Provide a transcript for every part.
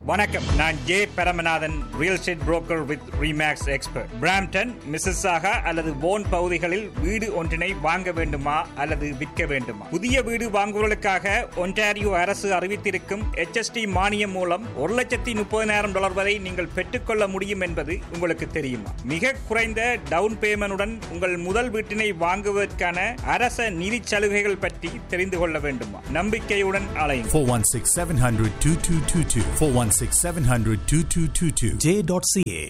வணக்கம் நான் J Paramanathan real estate broker with Remax expert Brampton Mississauga அல்லது போன் பகுதிகளில் வீடு ஒன்றினை வாங்க வேண்டுமா அல்லது விற்க வேண்டுமா புதிய வீடு வாங்குவதற்காக ஒன்டாரியோ அரசு அறிவித்திருக்கும் HST மானியம் மூலம் ஒரு லட்சத்தி முப்பதினாயிரம் டாலர் வரை நீங்கள் பெற்றுக்கொள்ள முடியும் என்பது உங்களுக்கு தெரியுமா மிக குறைந்த டவுன் பேமெண்டுடன் உங்கள் முதல் வீட்டினை வாங்குவதற்கான அரச நிதி சலுகைகள் பற்றி தெரிந்து கொள்ள வேண்டுமா நம்பிக்கையுடன் அலையும் 416 700 2222. 416 700 2222. J.ca.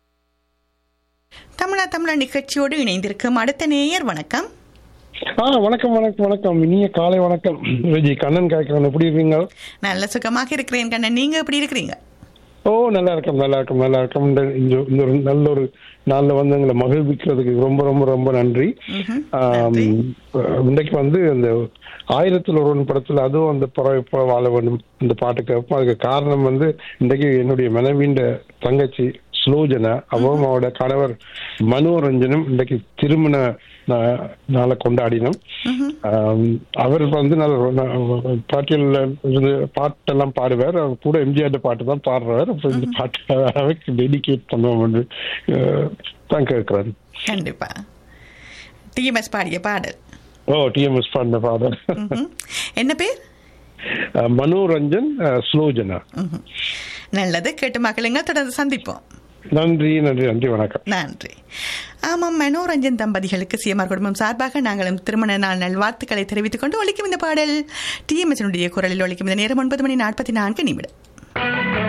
தமிழா தமிழா நிகழ்ச்சியோடு இணைந்திருக்கும் அடுத்த நேயர் வணக்கம் ஆ வணக்கம் வணக்கம் வணக்கம் இனிய காலை வணக்கம் விஜி கண்ணன் காய்க்கிறேன் எப்படி இருக்கீங்க நல்ல சுகமாக இருக்கிறேன் கண்ணன் நீங்க எப்படி இருக்கிறீங்க ஓ நல்லா இருக்கும் நல்லா இருக்கும் நல்லா இருக்கும் இந்த இந்த இந்த ஒரு நல்ல ஒரு நாள்ல வந்து எங்களை மகிழ்விக்கிறதுக்கு ரொம்ப ரொம்ப ரொம்ப நன்றி ஆம், இன்றைக்கு வந்து இந்த ஆயிரத்தில் ஒருவன் படத்துல அதுவும் அந்த பறவை போல வாழ வேண்டும் இந்த பாட்டு கேட்போம் அதுக்கு காரணம் வந்து இன்றைக்கு என்னுடைய மனைவியின் தங்கச்சி ஸ்லோஜனா அவரும் அவரோட கணவர் மனோரஞ்சனும் இன்றைக்கு திருமண நா- நாளை கொண்டாடினோம் ஆம், அவர் வந்து நல்ல ந- பாட்டியல்ல இருந்து பாட்டெல்லாம் பாடுவார் அவர் கூட எம்ஜிஆர் பாட்டு தான் பாடுறாரு அப்ப இந்த பாட்டு அவருக்கு டெடிகேட் பண்ணுவோம் தான் கேட்கிறேன் கண்டிப்பா டிஎம்எஸ் பாடிய பாடல் ஓ டிஎம்எஸ் பாடின பாடல் ம்ஹும். என்ன பேர் அஹ், மனோரஞ்சன் அஹ், ஸ்லோஜனா ம்ஹும். நல்லது கேட்டு மக்களுங்க தொடர்ந்து சந்திப்போம் நன்றி நன்றி நன்றி வணக்கம் நன்றி ஆமாம் மனோரஞ்சன் தம்பதிகளுக்கு சிஎம்ஆர் குடும்பம் சார்பாக நாங்களும் திருமண நாள் நல்வாழ்த்துக்களை தெரிவித்துக் கொண்டு ஒழிக்கும் இந்த பாடல் டிஎம்எஸ்னுடைய குரலில் ஒழிக்கும் இந்த நேரம் ஒன்பது மணி நாற்பத்தி நான்கு நிமிடம்